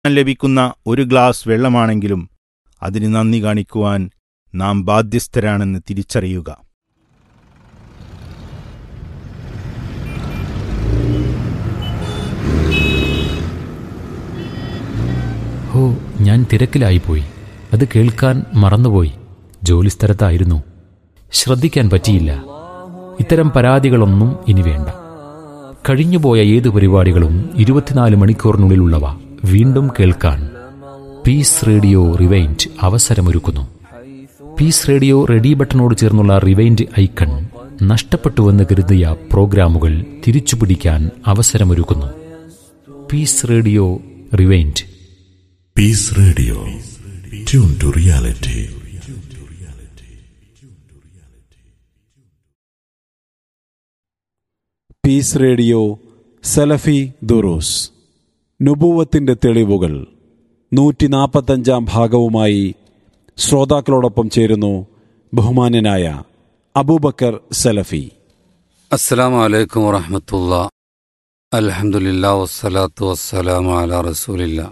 ലഭിക്കുന്ന ഒരു ഗ്ലാസ് വെള്ളമാണെങ്കിലും അതിന് നന്ദി കാണിക്കുവാൻ നാം ബാധ്യസ്ഥരാണെന്ന് തിരിച്ചറിയുക ഹോ ഞാൻ തിരക്കിലായിപ്പോയി അത് കേൾക്കാൻ മറന്നുപോയി ജോലിസ്ഥലത്തായിരുന്നു ശ്രദ്ധിക്കാൻ പറ്റിയില്ല ഇത്തരം പരാതികളൊന്നും ഇനി വേണ്ട കഴിഞ്ഞുപോയ ഏത് പരിപാടികളും ഇരുപത്തിനാല് മണിക്കൂറിനുള്ളിലുള്ളവ വീണ്ടും കേൾക്കാൻ പീസ് റേഡിയോ റിവൈൻഡ് അവസരമൊരുക്കുന്നു പീസ് റേഡിയോ റെഡി ബട്ടണോട് ചേർന്നുള്ള റിവൈൻഡ് ഐക്കൺ നഷ്ടപ്പെട്ടുവെന്ന് കരുതിയ പ്രോഗ്രാമുകൾ തിരിച്ചുപിടിക്കാൻ അവസരമൊരുക്കുന്നു Peace Radio rewind Peace Radio. Tune to reality. Peace Radio സലഫി ദുറൂസ് നുബൂവത്തിന്റെ തെളിവുകൾ നൂറ്റി നാൽപ്പത്തഞ്ചാം ഭാഗവുമായി ശ്രോതാക്കളോടൊപ്പം ചേരുന്നു ബഹുമാന്യനായ അബൂബക്കർ സലഫി അസ്സലാമു അലൈക്കും വറഹമത്തുള്ള അൽഹംദുലില്ലാ വസ്സലാത്തു വസ്സലാമു അലാ റസൂലില്ല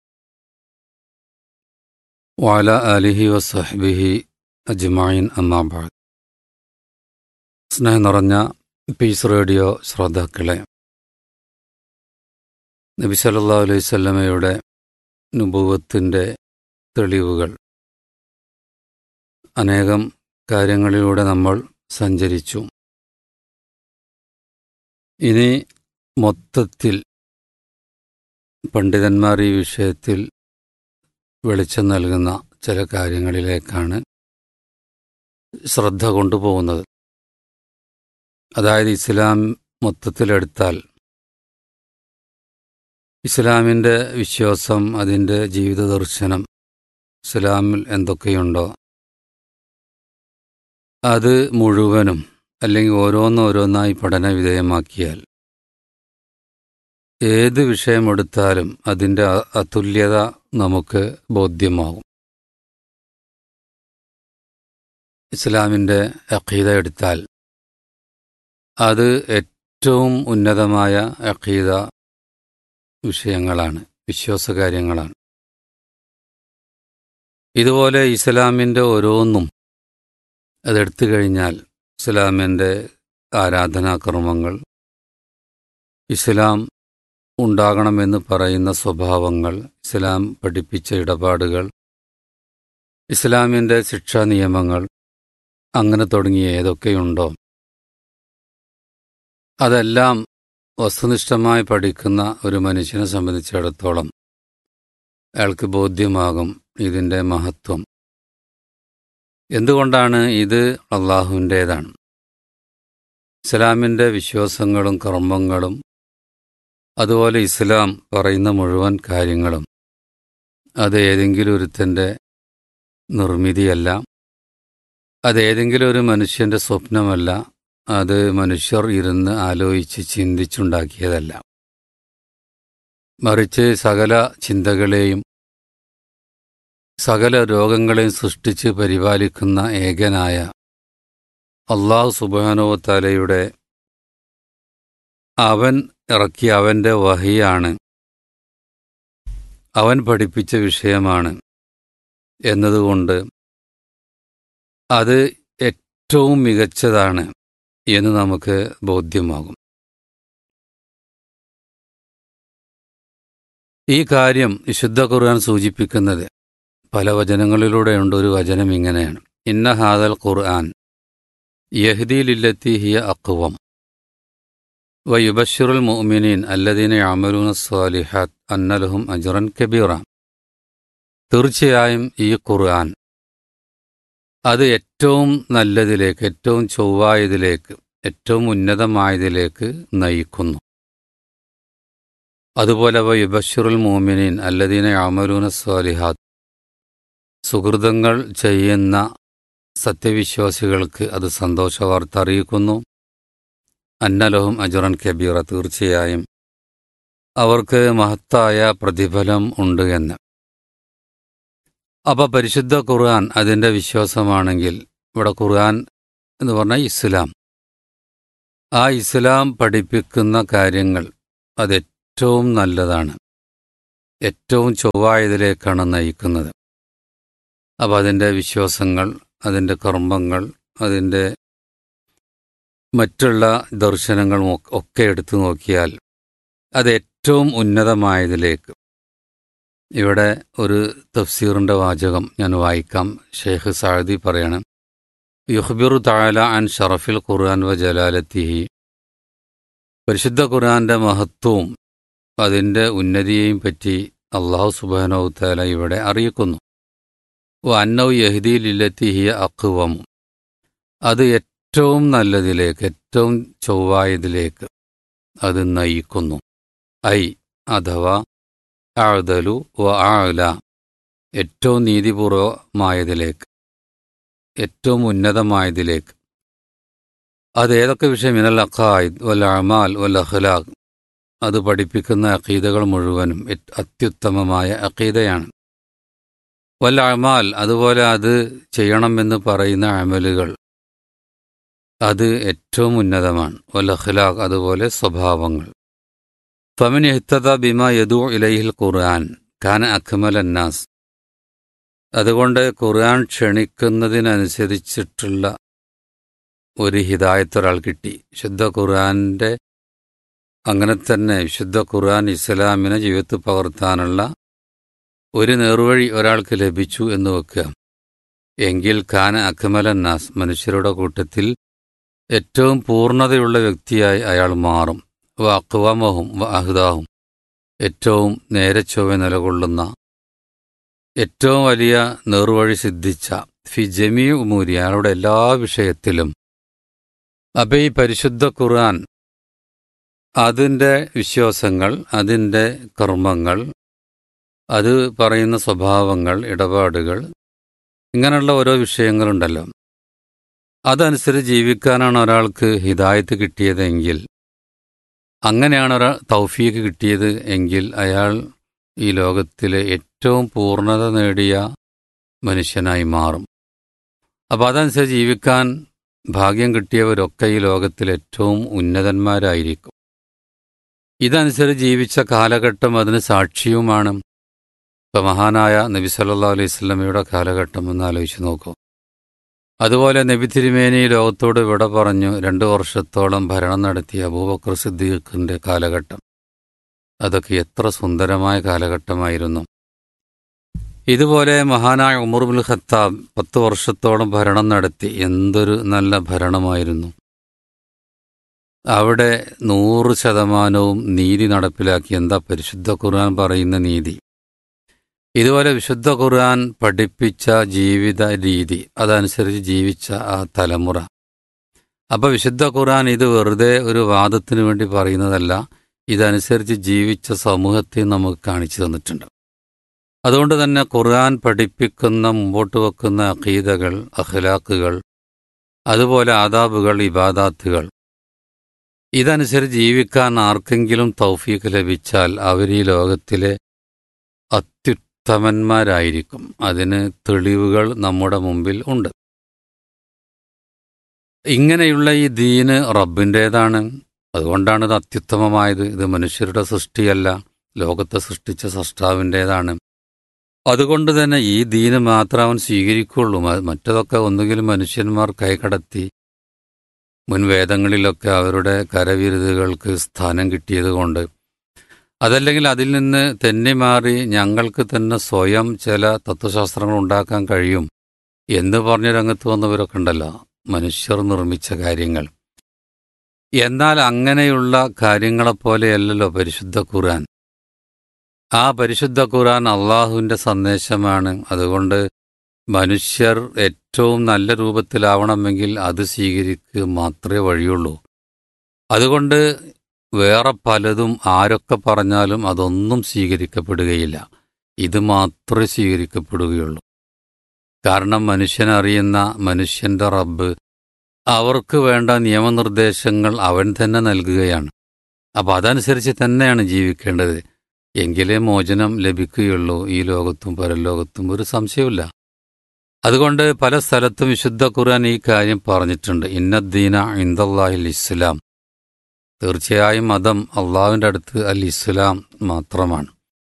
വഅല ആലിഹി വസഹ്ബിഹി അജ്മഈൻ അമ്മാബാദ് സ്നേഹം നിറഞ്ഞ പീസ് റേഡിയോ ശ്രോതാക്കളെ നബി സല്ലല്ലാഹു അലൈഹി വസല്ലമയുടെ നുബുവത്തിൻ്റെ തെളിവുകൾ അനേകം കാര്യങ്ങളിലൂടെ നമ്മൾ സഞ്ചരിച്ചു ഇനി മൊത്തത്തിൽ പണ്ഡിതന്മാർ ഈ വിഷയത്തിൽ വെളിച്ചം നൽകുന്ന ചില കാര്യങ്ങളിലേക്കാണ് ശ്രദ്ധ കൊണ്ടുപോകുന്നത് അതായത് ഇസ്ലാം മൊത്തത്തിലെടുത്താൽ ഇസ്ലാമിൻ്റെ വിശ്വാസം അതിൻ്റെ ജീവിത ദർശനം ഇസ്ലാമിൽ എന്തൊക്കെയുണ്ടോ അത് മുഴുവനും അല്ലെങ്കിൽ ഓരോന്നോരോന്നായി പഠന വിധേയമാക്കിയാൽ ഏത് വിഷയമെടുത്താലും അതിൻ്റെ അ- അതുല്യത നമുക്ക് ബോധ്യമാകും ഇസ്ലാമിൻ്റെ അഖീദ എടുത്താൽ അത് ഏറ്റവും ഉന്നതമായ അഖീദ വിഷയങ്ങളാണ് വിശ്വാസകാര്യങ്ങളാണ് ഇതുപോലെ ഇസ്ലാമിൻ്റെ ഓരോന്നും അതെടുത്തു കഴിഞ്ഞാൽ ഇസ്ലാമിൻ്റെ ആരാധനാക്രമങ്ങൾ ഇസ്ലാം ഉണ്ടാകണമെന്ന് പറയുന്ന സ്വഭാവങ്ങൾ ഇസ്ലാം പഠിപ്പിച്ച ഇടപാടുകൾ ഇസ്ലാമിൻ്റെ ശിക്ഷാ നിയമങ്ങൾ അങ്ങനെ തുടങ്ങിയ ഏതൊക്കെയുണ്ടോ അതെല്ലാം വസ്തുനിഷ്ഠമായി പഠിക്കുന്ന ഒരു മനുഷ്യനെ സംബന്ധിച്ചിടത്തോളം അയാൾക്ക് ബോധ്യമാകും ഇതിൻ്റെ മഹത്വം എന്തുകൊണ്ടാണ് ഇത് അള്ളാഹുവിൻ്റേതാണ് ഇസ്ലാമിൻ്റെ വിശ്വാസങ്ങളും കർമ്മങ്ങളും അതുപോലെ ഇസ്ലാം പറയുന്ന മുഴുവൻ കാര്യങ്ങളും അത് ഏതെങ്കിലും ഒരുത്തൻ്റെ നിർമ്മിതിയല്ല അത് ഏതെങ്കിലും ഒരു മനുഷ്യൻ്റെ സ്വപ്നമല്ല അത് മനുഷ്യർ ഇരുന്ന് ആലോചിച്ച് ചിന്തിച്ചുണ്ടാക്കിയതല്ല മറിച്ച് സകല ചിന്തകളെയും സകല രോഗങ്ങളെയും സൃഷ്ടിച്ച് പരിപാലിക്കുന്ന ഏകനായ അള്ളാഹു സുബാനോത്താലയുടെ അവൻ ഇറക്കിയ അവൻ്റെ വഹിയാണ് അവൻ പഠിപ്പിച്ച വിഷയമാണ് എന്നതുകൊണ്ട് അത് ഏറ്റവും മികച്ചതാണ് എന്ന് നമുക്ക് ബോധ്യമാകും ഈ കാര്യം വിശുദ്ധ ഖുർആൻ സൂചിപ്പിക്കുന്നത് പല വചനങ്ങളിലൂടെയുണ്ട് ഒരു വചനം ഇങ്ങനെയാണ് ഇന്ന ഹാദൽ ഖുർആൻ യഹ്ദീലില്ലത്തി ഹിയ അക്വം വയുബഷിറുൽ മുഅ്മിനീൻ അല്ലദീന യഅമലൂന സ്വാലിഹാത്ത് അന്നലഹും അജ്റൻ കബീറ തീർച്ചയായും ഈ ഖുർആൻ അത് ഏറ്റവും നല്ലതിലേക്ക് ഏറ്റവും ചൊവ്വായതിലേക്ക് ഏറ്റവും ഉന്നതമായതിലേക്ക് നയിക്കുന്നു അതുപോലെ വയുബഷിറുൽ മുഅ്മിനീൻ അല്ലദീന യഅമലൂന സ്വാലിഹാത്ത് സുഹൃതങ്ങൾ ചെയ്യുന്ന സത്യവിശ്വാസികൾക്ക് അത് സന്തോഷവാർത്ത അറിയിക്കുന്നു അന്നലഹും അജുറൻ കബീറ തീർച്ചയായും അവർക്ക് മഹത്തായ പ്രതിഫലം ഉണ്ട് എന്ന് അപ്പോൾ പരിശുദ്ധ ഖുർആൻ അതിൻ്റെ വിശ്വാസമാണെങ്കിൽ ഇവിടെ ഖുർആൻ എന്ന് പറഞ്ഞാൽ ഇസ്ലാം ആ ഇസ്ലാം പഠിപ്പിക്കുന്ന കാര്യങ്ങൾ അത് ഏറ്റവും നല്ലതാണ് ഏറ്റവും ചൊവ്വായതിലേക്കാണ് നയിക്കുന്നത് അപ്പോൾ അതിൻ്റെ വിശ്വാസങ്ങൾ അതിൻ്റെ കർമ്മങ്ങൾ അതിൻ്റെ മറ്റുള്ള ദർശനങ്ങളും ഒക്കെ- ഒക്കെ എടുത്തു നോക്കിയാൽ അത് ഏറ്റവും ഉന്നതമായതിലേക്ക് ഇവിടെ ഒരു തഫ്സീറിൻ്റെ വാചകം ഞാൻ വായിക്കാം ഷെയ്ഖ് സാദി പറയണം യുഹ്ബിറു താല അൻ ഷറഫിൽ ഖുർആൻ വ ജലാലത്തിഹി പരിശുദ്ധ ഖുർആന്റെ മഹത്വവും അതിൻ്റെ ഉന്നതിയെയും പറ്റി അള്ളാഹു സുബാനോ താല ഇവിടെ അറിയിക്കുന്നു വ അന്നൗ യഹ്ദിയിലില്ലത്തി ഹിയ അക്വം അത് ഏറ്റവും നല്ലതിലേക്ക് ഏറ്റവും ചൊവ്വായതിലേക്ക് അത് നയിക്കുന്നു ഐ അഥവാ ആഴ്തലു വ ആല ഏറ്റവും നീതിപൂർവമായതിലേക്ക് ഏറ്റവും ഉന്നതമായതിലേക്ക് അത് ഏതൊക്കെ വിഷയം മിനൽ അഖായിദ് വൽ അമാൽ വൽ അഖ്ലാഖ് അത് പഠിപ്പിക്കുന്ന അഖീദകൾ മുഴുവനും ഏറ്റ് അത്യുത്തമമായ അഖീദയാണ് വൽ അമാൽ അതുപോലെ അത് ചെയ്യണമെന്ന് പറയുന്ന അമലുകൾ അത് ഏറ്റവും ഉന്നതമാണ് വൽ അഖ്ലാഖ് അതുപോലെ സ്വഭാവങ്ങൾ ഫമിൻ ഇഹ്തദ ബിമ യദു ഇലൈഹിൽ ഖുർആൻ ഖാന അഖ്മൽ അന്നാസ് അതുകൊണ്ട് ഖുർആൻ ക്ഷണിക്കുന്നതിനനുസരിച്ചിട്ടുള്ള ഒരു ഹിദായത്ത് ഒരാൾ കിട്ടി ശുദ്ധ ഖുർആന്റെ അങ്ങനെ തന്നെ വിശുദ്ധ ഖുർആൻ ഇസ്ലാമിനെ ജീവിതത്തിൽ പകർത്താനുള്ള ഒരു നേർവഴി ഒരാൾക്ക് ലഭിച്ചു എന്ന് വെക്കുക എങ്കിൽ ഖാന അക്മലന്നാസ് മനുഷ്യരുടെ കൂട്ടത്തിൽ ഏറ്റവും പൂർണ്ണതയുള്ള വ്യക്തിയായി അയാൾ മാറും വ അക്വാമഹും വ അഹ്ദാഹും ഏറ്റവും നേരെ ചൊവ്വ നിലകൊള്ളുന്ന ഏറ്റവും വലിയ നേർവഴി സിദ്ധിച്ച ഫി ജമീ ഉമൂരി അയാളുടെ എല്ലാ വിഷയത്തിലും അപ്പൊ ഈ പരിശുദ്ധ ഖുർആൻ അതിൻ്റെ വിശ്വാസങ്ങൾ അതിൻ്റെ കർമ്മങ്ങൾ അത് പറയുന്ന സ്വഭാവങ്ങൾ ഇടപാടുകൾ ഇങ്ങനെയുള്ള ഓരോ വിഷയങ്ങളുണ്ടല്ലോ അതനുസരിച്ച് ജീവിക്കാനാണ് ഒരാൾക്ക് ഹിദായത്ത് കിട്ടിയതെങ്കിൽ അങ്ങനെയാണ് ഒരാൾ തൗഫീക്ക് കിട്ടിയത് എങ്കിൽ അയാൾ ഈ ലോകത്തിലെ ഏറ്റവും പൂർണ്ണത നേടിയ മനുഷ്യനായി മാറും അപ്പോൾ അതനുസരിച്ച് ജീവിക്കാൻ ഭാഗ്യം കിട്ടിയവരൊക്കെ ഈ ലോകത്തിൽ ഏറ്റവും ഉന്നതന്മാരായിരിക്കും ഇതനുസരിച്ച് ജീവിച്ച കാലഘട്ടം അതിന് സാക്ഷിയുമാണ് ഇപ്പം മഹാനായ നബി സല്ലാ അലൈഹി സ്വലമയുടെ കാലഘട്ടം എന്ന് ആലോചിച്ച് നോക്കൂ അതുപോലെ നബി തിരുമേനി ലോകത്തോട് വിട പറഞ്ഞു രണ്ടു വർഷത്തോളം ഭരണം നടത്തിയ അബൂബക്കർ സിദ്ദീഖിന്റെ കാലഘട്ടം അതൊക്കെ എത്ര സുന്ദരമായ കാലഘട്ടമായിരുന്നു ഇതുപോലെ മഹാനായ ഉമർബുൽ ഖത്താബ് പത്ത് വർഷത്തോളം ഭരണം നടത്തി എന്തൊരു നല്ല ഭരണമായിരുന്നു അവിടെ നൂറ് ശതമാനവും നീതി നടപ്പിലാക്കി എന്താ പരിശുദ്ധ ഖുർആൻ പറയുന്ന നീതി ഇതുപോലെ വിശുദ്ധ ഖുർആൻ പഠിപ്പിച്ച ജീവിത രീതി അതനുസരിച്ച് ജീവിച്ച ആ തലമുറ അപ്പൊ വിശുദ്ധ ഖുർആൻ ഇത് വെറുതെ ഒരു വാദത്തിന് വേണ്ടി പറയുന്നതല്ല ഇതനുസരിച്ച് ജീവിച്ച സമൂഹത്തെ നമുക്ക് കാണിച്ചു തന്നിട്ടുണ്ട് അതുകൊണ്ട് തന്നെ ഖുർആൻ പഠിപ്പിക്കുന്ന മുമ്പോട്ട് വെക്കുന്ന അഖീദകൾ അഖ്ലാഖുകൾ അതുപോലെ ആദാബുകൾ ഇബാദാത്തുകൾ ഇതനുസരിച്ച് ജീവിക്കാൻ ആർക്കെങ്കിലും തൗഫീഖ് ലഭിച്ചാൽ അവർ ഈ ലോകത്തിലെ അത്യുത്തമന്മാരായിരിക്കും അതിന് തെളിവുകൾ നമ്മുടെ മുമ്പിൽ ഉണ്ട് ഇങ്ങനെയുള്ള ഈ ദീന് റബ്ബിൻ്റേതാണ് അതുകൊണ്ടാണ് ഇത് അത്യുത്തമമായത് ഇത് മനുഷ്യരുടെ സൃഷ്ടിയല്ല ലോകത്തെ സൃഷ്ടിച്ച സൃഷ്ടാവിൻ്റേതാണ് അതുകൊണ്ട് തന്നെ ഈ ദീന് മാത്രം അവൻ സ്വീകരിക്കുള്ളൂ മറ്റതൊക്കെ ഒന്നുകിൽ മനുഷ്യന്മാർ കൈകടത്തി മുൻ വേദങ്ങളിലൊക്കെ അവരുടെ കരവിരുതുകൾക്ക് സ്ഥാനം കിട്ടിയതുകൊണ്ട് അതല്ലെങ്കിൽ അതിൽ നിന്ന് തെന്നി മാറി ഞങ്ങൾക്ക് തന്നെ സ്വയം ചില തത്വശാസ്ത്രങ്ങൾ ഉണ്ടാക്കാൻ കഴിയും എന്ന് പറഞ്ഞ രംഗത്ത് വന്നവരൊക്കെ ഉണ്ടല്ലോ മനുഷ്യർ നിർമ്മിച്ച കാര്യങ്ങൾ എന്നാൽ അങ്ങനെയുള്ള കാര്യങ്ങളെപ്പോലെയല്ലല്ലോ പരിശുദ്ധ ഖുർആൻ ആ പരിശുദ്ധ ഖുർആൻ അള്ളാഹുവിൻ്റെ സന്ദേശമാണ് അതുകൊണ്ട് മനുഷ്യർ ഏറ്റവും നല്ല രൂപത്തിലാവണമെങ്കിൽ അത് സ്വീകരിക്കുക മാത്രമേ വഴിയുള്ളൂ അതുകൊണ്ട് വേറെ പലതും ആരൊക്കെ പറഞ്ഞാലും അതൊന്നും സ്വീകരിക്കപ്പെടുകയില്ല ഇത് മാത്രമേ സ്വീകരിക്കപ്പെടുകയുള്ളൂ കാരണം മനുഷ്യനറിയുന്ന മനുഷ്യന്റെ റബ്ബ് അവർക്ക് വേണ്ട നിയമനിർദ്ദേശങ്ങൾ അവൻ തന്നെ നൽകുകയാണ് അപ്പം അതനുസരിച്ച് തന്നെയാണ് ജീവിക്കേണ്ടത് എങ്കിലേ മോചനം ലഭിക്കുകയുള്ളൂ ഈ ലോകത്തും പരലോകത്തും ഒരു സംശയമില്ല അതുകൊണ്ട് പല സ്ഥലത്തും വിശുദ്ധ ഖുർആൻ ഈ കാര്യം പറഞ്ഞിട്ടുണ്ട് ഇന്നദ്ദീന ഇന്ദല്ലാഹിൽ ഇസ്ലാം തീർച്ചയായും മതം അള്ളാഹുവിൻ്റെ അടുത്ത് അൽ ഇസ്ലാം മാത്രമാണ്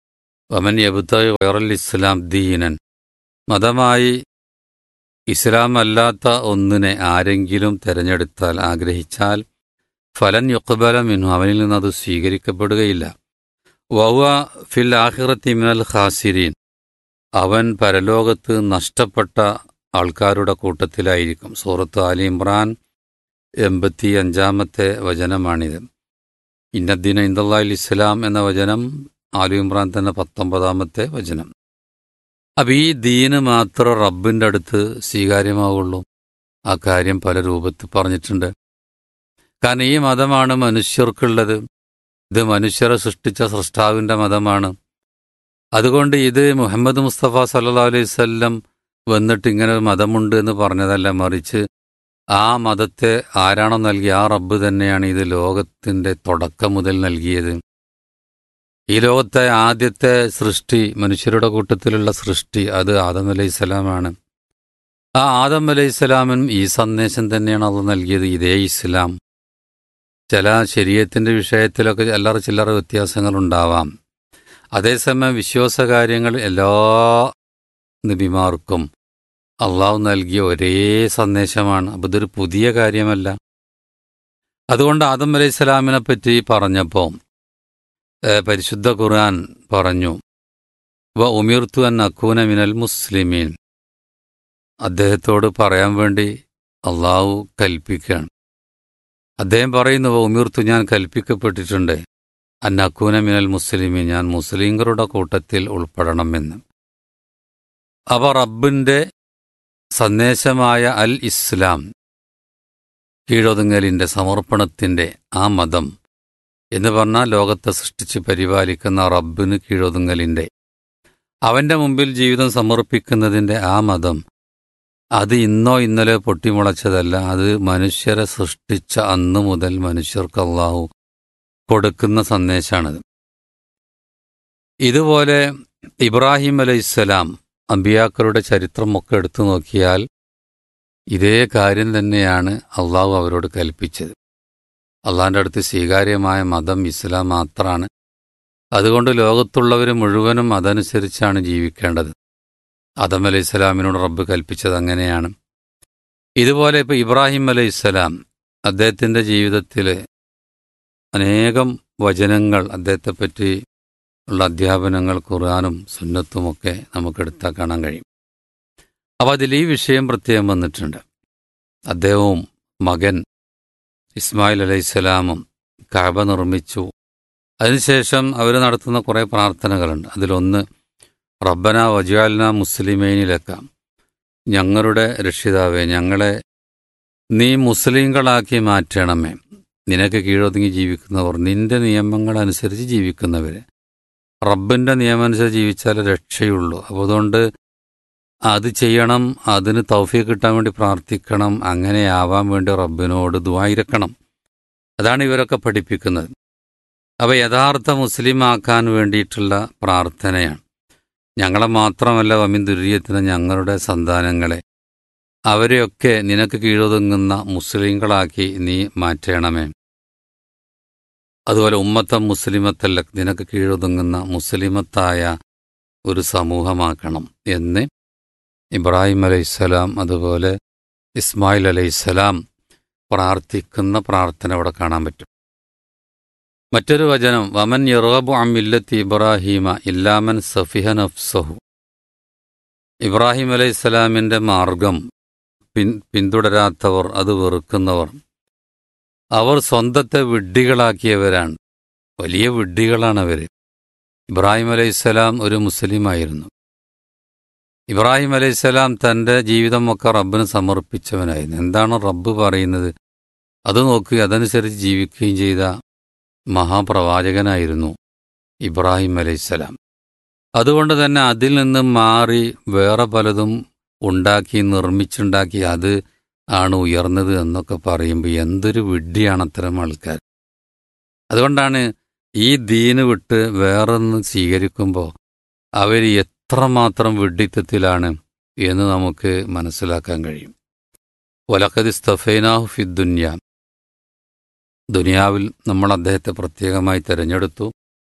വമൻ യബുത്തായി വൈറൽ ഇസ്ലാം ദീനൻ മതമായി ഇസ്ലാം അല്ലാത്ത ഒന്നിനെ ആരെങ്കിലും തിരഞ്ഞെടുത്താൽ ആഗ്രഹിച്ചാൽ ഫലൻ യുക്ബല മിനു അവനിൽ നിന്ന് അത് സ്വീകരിക്കപ്പെടുകയില്ല വവ ഫിൽ ആഹിറത്തി മിനൽ ഖാസിരീൻ അവൻ പരലോകത്ത് നഷ്ടപ്പെട്ട ആൾക്കാരുടെ കൂട്ടത്തിലായിരിക്കും സൂറത്ത് ആലി ഇമ്രാൻ എൺപത്തി അഞ്ചാമത്തെ വചനമാണിത് ഇന്നദ്ദീന ഇന്ദല്ലാൽ ഇസ്ലാം എന്ന വചനം ആലു ഇമ്രാൻ തന്നെ പത്തൊമ്പതാമത്തെ വചനം അപ്പം ഈ ദീന് മാത്രം റബ്ബിൻ്റെ അടുത്ത് സ്വീകാര്യമാവുള്ളൂ ആ കാര്യം പല രൂപത്തിൽ പറഞ്ഞിട്ടുണ്ട് കാരണം ഈ മതമാണ് മനുഷ്യർക്കുള്ളത് ഇത് മനുഷ്യരെ സൃഷ്ടിച്ച സൃഷ്ടാവിൻ്റെ മതമാണ് അതുകൊണ്ട് ഇത് മുഹമ്മദ് മുസ്തഫ സല്ലാ അലൈഹി വല്ലം വന്നിട്ട് ഇങ്ങനെ ഒരു മതമുണ്ട് എന്ന് പറഞ്ഞതല്ല മറിച്ച് ആ മതത്തെ ആരാണോ നൽകിയ ആ റബ്ബ് തന്നെയാണ് ഇത് ലോകത്തിൻ്റെ തുടക്കം മുതൽ നൽകിയത് ഈ ലോകത്തെ ആദ്യത്തെ സൃഷ്ടി മനുഷ്യരുടെ കൂട്ടത്തിലുള്ള സൃഷ്ടി അത് ആദം അലൈഹി സ്വലാമാണ് ആ ആദം അലൈഹി സ്വലാമിനും ഈ സന്ദേശം തന്നെയാണ് അത് നൽകിയത് ഇതേ ഇസ്ലാം ചില ശരീരത്തിൻ്റെ വിഷയത്തിലൊക്കെ ചില്ലറ ചില്ലറ വ്യത്യാസങ്ങളുണ്ടാവാം അതേസമയം വിശ്വാസകാര്യങ്ങൾ എല്ലാ നബിമാർക്കും അള്ളാഹു നൽകിയ ഒരേ സന്ദേശമാണ് അപ്പോൾ ഇതൊരു പുതിയ കാര്യമല്ല അതുകൊണ്ട് ആദം അലൈഹി സ്വലാമിനെ പറ്റി പറഞ്ഞപ്പോൾ പരിശുദ്ധ ഖുർആൻ പറഞ്ഞു വ ഉമിർത്തു അൻ അക്കൂന മിനൽ മുസ്ലിമീൻ അദ്ദേഹത്തോട് പറയാൻ വേണ്ടി അള്ളാഹു കൽപ്പിക്കുകയാണ് അദ്ദേഹം പറയുന്നു വ ഉമിർത്തു ഞാൻ കൽപ്പിക്കപ്പെട്ടിട്ടുണ്ട് അൻ അക്കൂന മിനൽ മുസ്ലിമീൻ ഞാൻ മുസ്ലിങ്ങളുടെ കൂട്ടത്തിൽ ഉൾപ്പെടണമെന്ന് അവ റബ്ബിൻ്റെ സന്ദേശമായ അൽ ഇസ്ലാം കീഴൊതുങ്ങലിൻ്റെ സമർപ്പണത്തിൻ്റെ ആ മതം എന്ന് പറഞ്ഞാൽ ലോകത്തെ സൃഷ്ടിച്ച് പരിപാലിക്കുന്ന റബ്ബിന് കീഴൊതുങ്ങലിൻ്റെ അവൻ്റെ മുമ്പിൽ ജീവിതം സമർപ്പിക്കുന്നതിൻ്റെ ആ മതം അത് ഇന്നോ ഇന്നലെ പൊട്ടിമുളച്ചതല്ല അത് മനുഷ്യരെ സൃഷ്ടിച്ച അന്ന് മുതൽ മനുഷ്യർക്ക് അള്ളാഹു കൊടുക്കുന്ന സന്ദേശമാണത് ഇതുപോലെ ഇബ്രാഹിം അലൈഹിസ്സലാം അമ്പിയാക്കളുടെ ചരിത്രമൊക്കെ എടുത്തു നോക്കിയാൽ ഇതേ കാര്യം തന്നെയാണ് അള്ളാഹു അവരോട് കൽപ്പിച്ചത് അള്ളാഹിൻ്റെ അടുത്ത് സ്വീകാര്യമായ മതം ഇസ്ലാം മാത്രമാണ് അതുകൊണ്ട് ലോകത്തുള്ളവർ മുഴുവനും അതനുസരിച്ചാണ് ജീവിക്കേണ്ടത് ആദം അലൈഹി സ്വലാമിനോട് റബ്ബ് കൽപ്പിച്ചത് അങ്ങനെയാണ് ഇതുപോലെ ഇപ്പോൾ ഇബ്രാഹിം അലൈഹി സ്വലാം അദ്ദേഹത്തിൻ്റെ ജീവിതത്തിൽ അനേകം വചനങ്ങൾ അദ്ദേഹത്തെപ്പറ്റി ഉള്ള അധ്യാപനങ്ങൾ ഖുർആാനും സുന്നത്തുമൊക്കെ നമുക്കെടുത്താൽ കാണാൻ കഴിയും അപ്പോൾ അതിൽ ഈ വിഷയം പ്രത്യേകം വന്നിട്ടുണ്ട് അദ്ദേഹവും മകൻ ഇസ്മായിൽ അലൈഹിസ്സലാമും കാബ നിർമ്മിച്ചു അതിനുശേഷം അവർ നടത്തുന്ന കുറേ പ്രാർത്ഥനകളുണ്ട് അതിലൊന്ന് റബ്ബന വജാലിന മുസ്ലിമേനിലക്ക ഞങ്ങളുടെ രക്ഷിതാവേ ഞങ്ങളെ നീ മുസ്ലിങ്ങളാക്കി മാറ്റണമേ നിനക്ക് കീഴൊതുങ്ങി ജീവിക്കുന്നവർ നിന്റെ നിയമങ്ങളനുസരിച്ച് ജീവിക്കുന്നവര് റബ്ബിൻ്റെ നിയമം അനുസരിച്ച് ജീവിച്ചാലേ രക്ഷയുള്ളൂ അപ്പോൾ അതുകൊണ്ട് അത് ചെയ്യണം അതിന് തൗഫീ കിട്ടാൻ വേണ്ടി പ്രാർത്ഥിക്കണം അങ്ങനെയാവാൻ വേണ്ടി റബ്ബിനോട് ദ്വായിരക്കണം അതാണ് ഇവരൊക്കെ പഠിപ്പിക്കുന്നത് അവ യഥാർത്ഥ മുസ്ലിം ആക്കാൻ വേണ്ടിയിട്ടുള്ള പ്രാർത്ഥനയാണ് ഞങ്ങളെ മാത്രമല്ല വമിൻ ദുര്യത്തിന് ഞങ്ങളുടെ സന്താനങ്ങളെ അവരെയൊക്കെ നിനക്ക് കീഴൊതുങ്ങുന്ന മുസ്ലിങ്ങളാക്കി നീ മാറ്റണമേ അതുപോലെ ഉമ്മത്ത മുസ്ലിമത്തല്ല നിനക്ക് കീഴൊതുങ്ങുന്ന മുസ്ലിമത്തായ ഒരു സമൂഹമാക്കണം എന്ന് ഇബ്രാഹിം അലൈഹിസ്സലാം അതുപോലെ ഇസ്മായിൽ അലൈഹിസ്സലാം പ്രാർത്ഥിക്കുന്ന പ്രാർത്ഥന അവിടെ കാണാൻ പറ്റും മറ്റൊരു വചനം വമൻ യറബു അമില്ലത്തി ഇബ്രാഹീമ ഇല്ലാമൻ സഫിഹ നഫ്സഹു ഇബ്രാഹിം അലൈഹിസ്സലാമിൻ്റെ മാർഗം പിൻ പിന്തുടരാത്തവർ അത് വെറുക്കുന്നവർ അവർ സ്വന്തത്തെ വിഡ്ഢികളാക്കിയവരാണ് വലിയ വിഡ്ഢികളാണ് അവർ ഇബ്രാഹിം അലൈഹിസ്സലാം ഒരു മുസ്ലിമായിരുന്നു ഇബ്രാഹിം അലൈഹിസ്സലാം തൻ്റെ ജീവിതമൊക്കെ റബ്ബിന് സമർപ്പിച്ചവനായിരുന്നു എന്താണ് റബ്ബ് പറയുന്നത് അത് നോക്കുകയും അതനുസരിച്ച് ജീവിക്കുകയും ചെയ്ത മഹാപ്രവാചകനായിരുന്നു ഇബ്രാഹിം അലൈഹിസ്സലാം അതുകൊണ്ട് തന്നെ അതിൽ നിന്ന് മാറി വേറെ പലതും ഉണ്ടാക്കി നിർമ്മിച്ചുണ്ടാക്കി അത് ആണ് ഉയർന്നത് എന്നൊക്കെ പറയുമ്പോൾ എന്തൊരു വിഡ്ഢിയാണ് അത്തരം ആൾക്കാർ അതുകൊണ്ടാണ് ഈ ദീന് വിട്ട് വേറൊന്ന് സ്വീകരിക്കുമ്പോൾ അവർ എത്രമാത്രം വിഡ്ഢിത്തത്തിലാണ് എന്ന് നമുക്ക് മനസ്സിലാക്കാൻ കഴിയും ഒലക്കതി സ്തഫൈനാഹു ഫിദ്ദുന്യ ദുനിയാവിൽ നമ്മൾ അദ്ദേഹത്തെ പ്രത്യേകമായി തിരഞ്ഞെടുത്തു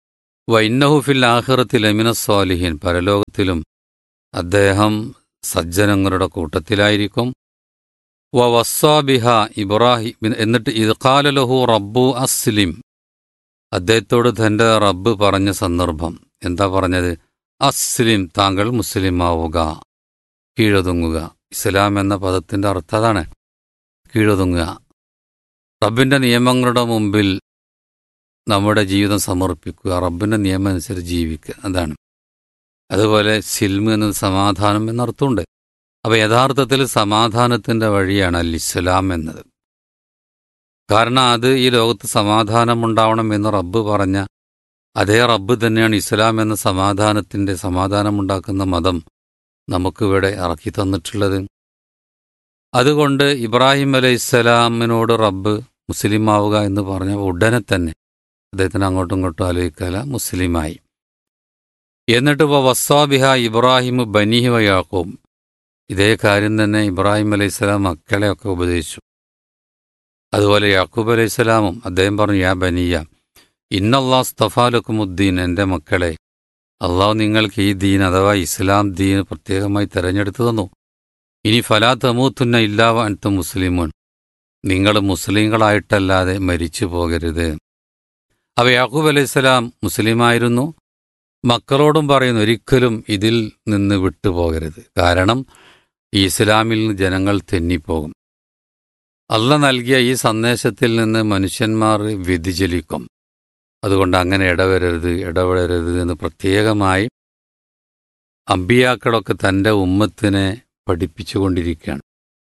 വൈന്നഹുഫിൽ ആഹിറത്തിൽ എമിന സ്വാലിഹീൻ പരലോകത്തിലും അദ്ദേഹം സജ്ജനങ്ങളുടെ കൂട്ടത്തിലായിരിക്കും വ വസ്സാബിഹ ഇബ്രാഹിം എന്നിട്ട് ഇദ്കാലലഹു റബ്ബു അസ്ലിം അദ്ദേഹത്തോട് തൻ്റെ റബ്ബ് പറഞ്ഞ സന്ദർഭം എന്താ പറഞ്ഞത് അസ്ലിം താങ്കൾ മുസ്ലിമാവുക കീഴൊതുങ്ങുക ഇസ്ലാം എന്ന പദത്തിൻ്റെ അർത്ഥം അതാണ് കീഴൊതുങ്ങുക റബ്ബിൻ്റെ നിയമങ്ങളുടെ മുമ്പിൽ നമ്മുടെ ജീവിതം സമർപ്പിക്കുക റബ്ബിൻ്റെ നിയമം അനുസരിച്ച് ജീവിക്കുക അതാണ് അതുപോലെ സിൽമ് എന്നത് സമാധാനം എന്നർത്ഥമുണ്ട് അപ്പോൾ യഥാർത്ഥത്തിൽ സമാധാനത്തിൻ്റെ വഴിയാണ് അൽ ഇസ്ലാം എന്നത് കാരണം അത് ഈ ലോകത്ത് സമാധാനമുണ്ടാവണം എന്ന് റബ്ബ് പറഞ്ഞ അതേ റബ്ബ് തന്നെയാണ് ഇസ്ലാം എന്ന സമാധാനത്തിൻ്റെ സമാധാനമുണ്ടാക്കുന്ന മതം നമുക്കിവിടെ ഇറക്കി തന്നിട്ടുള്ളത് അതുകൊണ്ട് ഇബ്രാഹിം അലൈഹി ഇസ്ലാമിനോട് റബ്ബ് മുസ്ലിം ആവുക എന്ന് പറഞ്ഞ ഉടനെ തന്നെ അദ്ദേഹത്തിന് അങ്ങോട്ടും ഇങ്ങോട്ടും ആലോചിക്കാല മുസ്ലിമായി എന്നിട്ട് ഇപ്പോൾ വസ്സാബിഹ ഇബ്രാഹിം ബനീഹ് വയാക്കും ഇതേ കാര്യം തന്നെ ഇബ്രാഹിം അലൈഹി സ്വലാം മക്കളെയൊക്കെ ഉപദേശിച്ചു അതുപോലെ യാക്കൂബ് അലൈഹി സ്വലാമും അദ്ദേഹം പറഞ്ഞു യാ ബനിയ ഇന്നല്ലാ സ്തഫാലക്കുമുദ്ദീൻ എൻ്റെ മക്കളെ അള്ളാഹു നിങ്ങൾക്ക് ഈ ദീൻ അഥവാ ഇസ്ലാം ദീൻ പ്രത്യേകമായി തെരഞ്ഞെടുത്തു തന്നു ഇനി ഫലാ തമൂത്തുന്ന ഇല്ലാവ അൻത്ത് മുസ്ലിമുൻ നിങ്ങൾ മുസ്ലിങ്ങളായിട്ടല്ലാതെ മരിച്ചു പോകരുത് അവ യാക്കൂബ് അലൈഹിസ്സലാം മുസ്ലിമായിരുന്നു മക്കളോടും പറയുന്നു ഒരിക്കലും ഇതിൽ നിന്ന് വിട്ടുപോകരുത് കാരണം ഈ ഇസ്ലാമിൽ നിന്ന് ജനങ്ങൾ തെന്നിപ്പോകും അല്ല നൽകിയ ഈ സന്ദേശത്തിൽ നിന്ന് മനുഷ്യന്മാർ വ്യതിചലിക്കും അതുകൊണ്ട് അങ്ങനെ ഇടവരരുത് ഇടപെടരുത് എന്ന് പ്രത്യേകമായി അമ്പിയാക്കളൊക്കെ തൻ്റെ ഉമ്മത്തിനെ പഠിപ്പിച്ചുകൊണ്ടിരിക്കുകയാണ്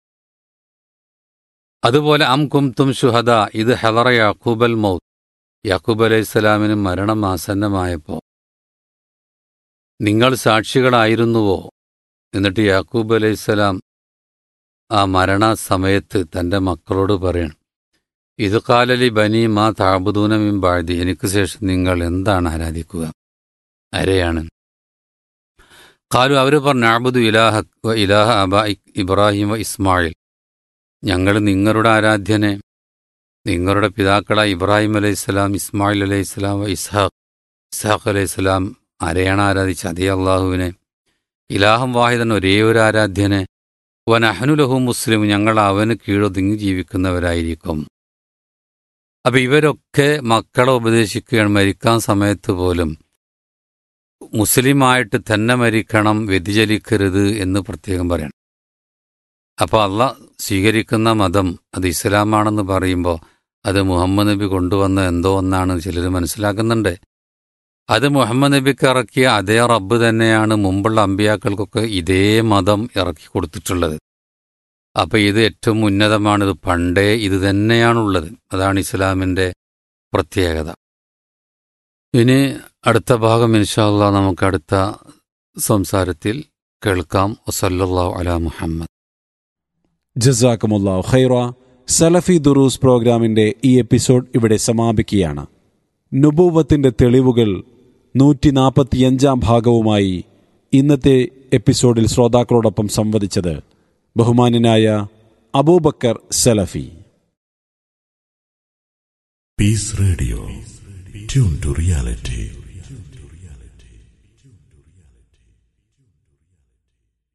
അതുപോലെ അം കുംതും ഷുഹദ ഇത് ഹെലറ യാക്കൂബൽ മൗത്ത് യാക്കൂബ് അലൈഹി സ്വലാമിന് മരണം ആസന്നമായപ്പോൾ നിങ്ങൾ സാക്ഷികളായിരുന്നുവോ എന്നിട്ട് യാക്കൂബ് അലൈഹി സ്വലാം ആ മരണസമയത്ത് തൻ്റെ മക്കളോട് പറയണം ഇത് കാലലി ബനി മാ താബുദൂനമിൻ ബാഴ്തി എനിക്ക് ശേഷം നിങ്ങൾ എന്താണ് ആരാധിക്കുക ആരെയാണ് കാലു അവർ പറഞ്ഞു ആബുദു ഇലാഹ വ ഇലാഹ അബ ഇബ്രാഹിം വ ഇസ്മായിൽ ഞങ്ങൾ നിങ്ങളുടെ ആരാധ്യനെ നിങ്ങളുടെ പിതാക്കളായ ഇബ്രാഹിം അലൈഹിസ്സലാം ഇസ്മായിൽ അലൈഹിസ്സലാം വ ഇസ്ഹാഖ് ഇസ്ഹാഖ് അലൈഹിസ്സലാം ആരെയാണ് ആരാധിച്ചത് അതേ അള്ളാഹുവിനെ ഇലാഹം വാഹിദൻ ഒരേ ഒരു ആരാധ്യനെ വൻ അഹനുലഹു മുസ്ലിം ഞങ്ങൾ അവന് കീഴൊതുങ്ങി ജീവിക്കുന്നവരായിരിക്കും അപ്പം ഇവരൊക്കെ മക്കളെ ഉപദേശിക്കുകയാണ് മരിക്കാൻ സമയത്ത് പോലും മുസ്ലിമായിട്ട് തന്നെ മരിക്കണം വ്യതിചലിക്കരുത് എന്ന് പ്രത്യേകം പറയണം അപ്പോൾ അല്ല സ്വീകരിക്കുന്ന മതം അത് ഇസ്ലാമാണെന്ന് പറയുമ്പോൾ അത് മുഹമ്മദ് നബി കൊണ്ടുവന്ന എന്തോ ഒന്നാണ് ചിലർ മനസ്സിലാക്കുന്നുണ്ട് അത് മുഹമ്മദ് നബിക്ക് ഇറക്കിയ അതേ റബ്ബ് തന്നെയാണ് മുമ്പുള്ള അമ്പിയാക്കൾക്കൊക്കെ ഇതേ മതം ഇറക്കി കൊടുത്തിട്ടുള്ളത് അപ്പം ഇത് ഏറ്റവും ഉന്നതമാണ് ഇത് പണ്ടേ ഇത് തന്നെയാണുള്ളത് അതാണ് ഇസ്ലാമിൻ്റെ പ്രത്യേകത ഇനി അടുത്ത ഭാഗം ഇൻഷാല്ല നമുക്ക് അടുത്ത സംസാരത്തിൽ കേൾക്കാം വസല്ലാ അല മുഹമ്മദ് ജസാക്കുമുള്ള ഖൈറ സലഫി ദുറൂസ് പ്രോഗ്രാമിന്റെ ഈ എപ്പിസോഡ് ഇവിടെ സമാപിക്കുകയാണ് നുബൂവത്തിന്റെ തെളിവുകൾ നൂറ്റി നാൽപ്പത്തിയഞ്ചാം ഭാഗവുമായി ഇന്നത്തെ എപ്പിസോഡിൽ ശ്രോതാക്കളോടൊപ്പം സംവദിച്ചത് ബഹുമാന്യനായ അബൂബക്കർ സലഫി Peace Radio. Tune to reality.